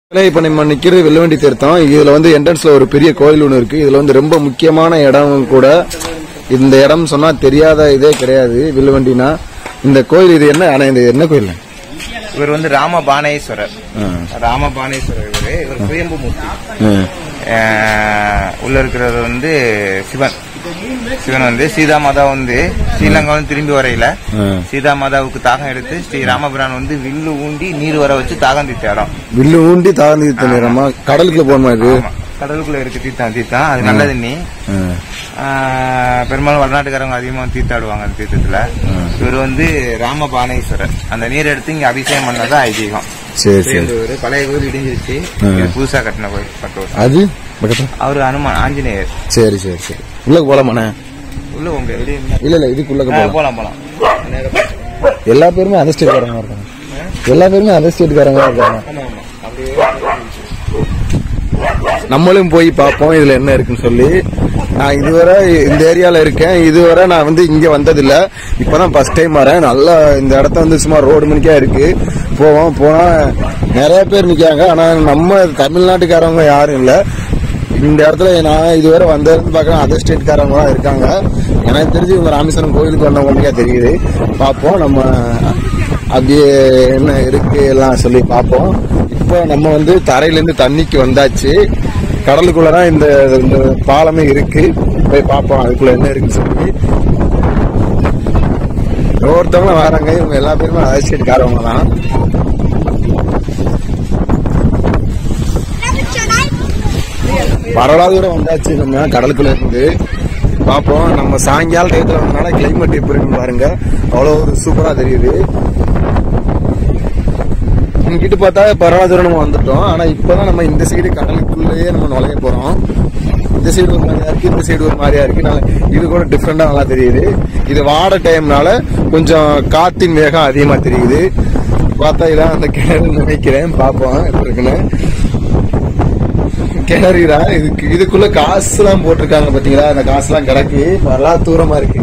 இப்ப நம்ம நிக்கிறது வெள்ளவண்டி தீர்த்தம் இதுல வந்து என்ட்ரன்ஸ்ல ஒரு பெரிய கோயில் ஒன்று இருக்கு இதுல வந்து ரொம்ப முக்கியமான இடம் கூட இந்த இடம் சொன்னா தெரியாத இதே கிடையாது வில்லுவண்டினா இந்த கோயில் இது என்ன ஆனா இது என்ன கோயில் இவர் வந்து ராமபாணேஸ்வரர் ராமபாணேஸ்வரர் இவரு இவர் சுயம்பு மூர்த்தி அஹ், உள்ள இருக்கிறது வந்து சிவன் சிவன் வந்து சீதா மாதா வந்து ஸ்ரீலங்கா வந்து திரும்பி வரையில ம். சீதா மாதாவுக்கு தாகம் எடுத்து ஸ்ரீ ராமபிரான் வந்து வில்லு ஊண்டி நீர் வர வச்சு தாகம் தீர்த்த இடம் வில்லு ஊண்டி தாழ்ந்து தண்ணீரமா கடலுக்குள்ள போகணுமா இது ஆமா. கடலுக்குள்ள இருக்கு தீர்த்தம் தீர்த்தம் அது நல்ல தண்ணி ம். ஆஹ், பெரும்பாலும் வடநாட்டுக்காரங்க அதிகமா தீர்த்தாடுவாங்க அந்த தீர்த்தத்துல இவர் வந்து ராமபாணேஸ்வரர் அந்த நீர் எடுத்து இங்க அபிஷேகம் பண்ணதான் ஐதீகம் சரி சரி இந்த ஒரு பழைய கோயில் இடிஞ்சிருச்சு ம். இது புதுசா கட்டின கோயில் கட்டுவோம் அது பக்கத்துல அவரு அனுமான் ஆஞ்சநேயர் சரி சரி சரி உள்ள போலாமாண்ணே உள்ள உங்க வெளியே இருந்தா- இல்ல இல்ல இதுக்குள்ள ஆ, போலாம் போலாம் போலாம் நேரா போலாம். எல்லா பேருமே அதர் ஸ்டேட்காரங்க இருக்காங்க எல்லா பேருமே அதர் ஸ்டேட்காரங்க இருக்காங்க ஆமா ஆமா அப்படியே நம்மளும் போய் பார்ப்போம் இதுல என்ன இருக்குன்னு சொல்லி நான் இதுவரை இந்த ஏரியால இருக்கேன் இதுவரை நான் வந்து இங்க வந்ததில்ல இப்பதான் ஃபர்ஸ்ட் டைம் வரேன் நல்லா இந்த இடத்த வந்து சும்மா ரோடு மணிக்கா இருக்கு போவோம் போனா நிறைய பேர் நிக்காங்க ஆனா நம்ம தமிழ்நாட்டுக்காரவங்க யாரும் இல்ல இந்த இடத்துல நான் இதுவரை வந்ததுன்னு பார்க்கறேன் அதர் ஸ்டேட்காரங்க தான் இருக்காங்க எனக்கு தெரிஞ்சு இவங்க ராமேஸ்வரம் கோயிலுக்கு வந்தவங்களுக்கே தெரியுது பார்ப்போம் நம்ம அப்படியே என்ன இருக்கு எல்லாம் சொல்லி பார்ப்போம் இப்போ நம்ம வந்து தரையிலேருந்து தண்ணிக்கு வந்தாச்சு கடலுக்குள்ள தான் இந்த இந்த பாலமே இருக்கு போய் பார்ப்போம் அதுக்குள்ள என்ன இருக்குன்னு சொல்லி ஒவ்வொருத்தவங்களும் வராங்க இவங்க எல்லா பேருமே அரசியல்காரவங்க தான் பரவாயில்ல தூரம் வந்தாச்சு நம்ம கடலுக்குள்ள இருந்து பார்ப்போம் நம்ம சாயங்கால டயத்துல வந்தனால கிளைமேட் எப்படி இருக்குன்னு பாருங்க அவ்வளோ ஒரு சூப்பரா தெரியுது இங்கிட்டு பார்த்தா பரவாயில்ல தூரம் நம்ம வந்துட்டோம் ஆனா இப்பதான் நம்ம இந்த சைடு கடலுக்குள்ளேயே நம்ம நுழைய போறோம் இந்த சைடு ஒரு மாதிரியா இருக்கு இந்த சைடு ஒரு மாதிரியா இருக்கு நான் இது கூட டிஃப்ரெண்டா நல்லா தெரியுது இது வாட டைம்னால கொஞ்சம் காத்தின் வேகம் அதிகமா தெரியுது பார்த்தா இதான் அந்த கிணறு நினைக்கிறேன் பார்ப்போம் எப்படி இருக்குன்னு கிணறுதான் இதுக்கு இதுக்குள்ள காசு எல்லாம் போட்டிருக்காங்க பாத்தீங்களா அந்த காசு எல்லாம் கிடக்கு நல்லா தூரமா இருக்கு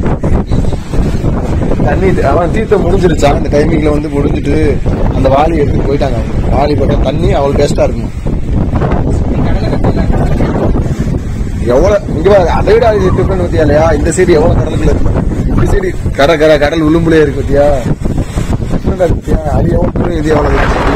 தண்ணி அவன் தீர்த்தம் முடிஞ்சிருச்சா அந்த டைமிங்ல வந்து முடிஞ்சிட்டு அந்த வாளி எடுத்து போயிட்டாங்க அவங்க. வாளி போட்டா தண்ணி அவ்வளவு டேஸ்டா இருக்கும் எவ்வளவு இங்க பாரு, அதை விட அது டிஃபரெண்ட் பத்தியா இல்லையா இந்த சைடு எவ்வளவு கடலுக்குள்ள இருக்கு இந்த சைடு கடை கடை கடல் உளும்புலே இருக்கு பத்தியா டிஃபரெண்டா இருக்கு பத்தியா அது எவ்வளவு தூரம் இது எவ்வளவு தூரம்?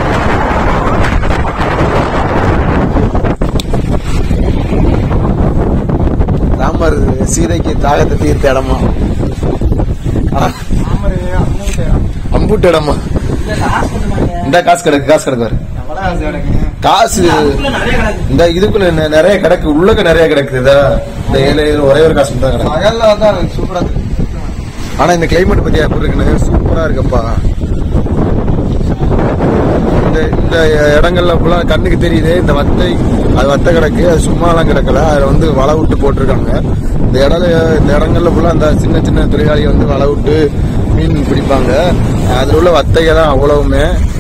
ராமர் சீதைக்கு தாகத்தை தீர்த்த இடமா ஆ, அம்புட்டு இடமா இந்த காசு கிடக்கு காசு கிடக்கு பாரு. காசு இந்த இதுக்குள்ள நெ- நிறைய கிடக்கு உள்ளக்க நிறைய கிடக்குது இதா. இந்த ஏழு ஏழு ஒரே ஒரு காசு தான் கிடக்கு சூப்பரா ஆனா இந்த கிளைமேட் பத்தி எப்படி இருக்குன்னு சூப்பரா இருக்குப்பா இந்த இந்த இடங்கள்ல ஃபுல்லா கண்ணுக்கு தெரியுது இந்த வத்தை அது வத்தை கிடக்கு அது சும்மாலாம் கிடக்கல அதுல வந்து வலை விட்டு போட்டிருக்காங்க இந்த இடத்துல இந்த இடங்கள்ல ஃபுல்லா அந்த சின்ன சின்ன தொழிலாளிகள் வந்து வலை விட்டு மீன் பிடிப்பாங்க அதுல உள்ள வத்தைக தான் அவ்வளவுமே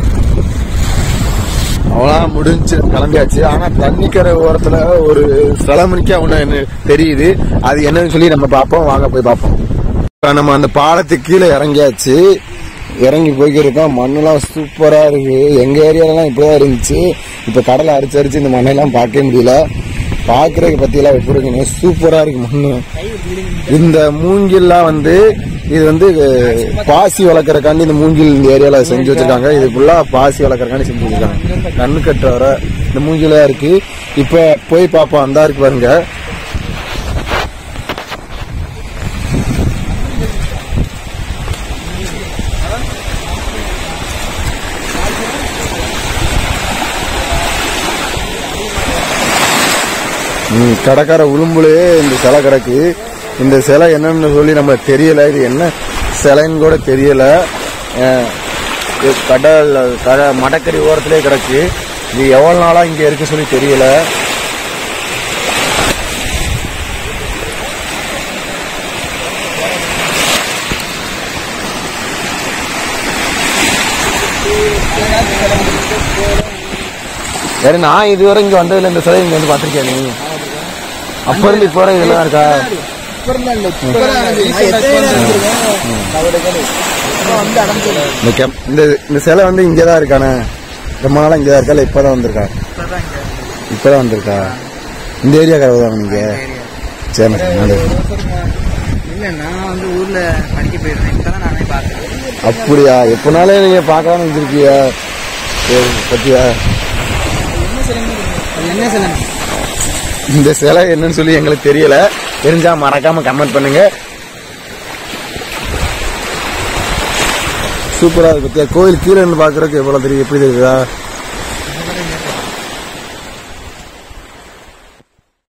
அவ்வளோ முடிஞ்சு கிளம்பியாச்சு ஆனா தண்ணிக்கரை ஓரத்துல ஒரு சில மணிக்கு ஒண்ணு என்ன தெரியுது அது என்னன்னு சொல்லி நம்ம பார்ப்போம் வாங்க போய் பார்ப்போம் இப்ப நம்ம அந்த பாலத்துக்கு கீழே இறங்கியாச்சு இறங்கி போய்க்கிருக்கோம் மண்ணெல்லாம் சூப்பரா இருக்கு எங்க ஏரியாலாம் இப்படிதான் இருந்துச்சு இப்ப கடலை அரிச்சு அரிச்சு இந்த மண்ணெல்லாம் பார்க்கவே முடியல பாக்குறதுக்கு பத்தியெல்லாம் எப்படி இருக்குன்னு சூப்பரா இருக்கு மண்ணு இந்த மூங்கில்லாம் வந்து இது வந்து பாசி வளர்க்கறக்காண்டி இந்த மூங்கில் இந்த ஏரியால செஞ்சு வச்சிருக்காங்க இது ஃபுல்லா பாசி வளர்க்கறக்காண்டி செஞ்சு வச்சிருக்காங்க கண்ணு கட்டுற வர இந்த மூங்கிலா இருக்கு இப்ப போய் பார்ப்போம் அந்த இருக்கு பாருங்க ம், கடற்கரை உளும்புலயே இந்த சிலை கிடக்கு இந்த சிலை என்னன்னு சொல்லி நம்ம தெரியல இது என்ன சிலைன்னு கூட தெரியல அஹ், இது கடல் கட மடக்கறி ஓரத்திலே கிடக்கு இது எவ்வளவு நாளா இங்க இருக்கு சொல்லி தெரியல சரி நான் இதுவரை இங்க வந்ததுல இந்த சிலை இங்க வந்து பாத்திருக்கேன் நீ அப்ப இருந்து இப்ப வரை இதெல்லாம் இருக்கா இந்த கெம்- இந்த இந்த சிலை வந்து இங்கதான் இருக்கானே ரொம்ப நாளா இங்கே தான் இருக்கா இல்லை இப்போதான் வந்திருக்கா இப்பதான் இங்க இப்போதான் வந்திருக்கா இந்த ஏரியா கரவு நீங்க சரிண்ணா சரி நல்லது இல்ல நான் வந்து ஊர்ல படிக்க போயிருந்தேன் இப்பதான் நானே பார்த்தேன் அப்படியா எப்பனாலே நீங்க பார்க்கலாம்னு வச்சிருக்கியா சரி பத்தியா என்ன சிலை இந்த சிலை என்னன்னு சொல்லி எங்களுக்கு தெரியல தெரிஞ்சா மறக்காம கமெண்ட் பண்ணுங்க சூப்பரா இருக்கு பத்தியா கோயில் கீழே இருந்து பாக்குறதுக்கு எவ்வளவு தெரியும் எப்படி தெரியுதா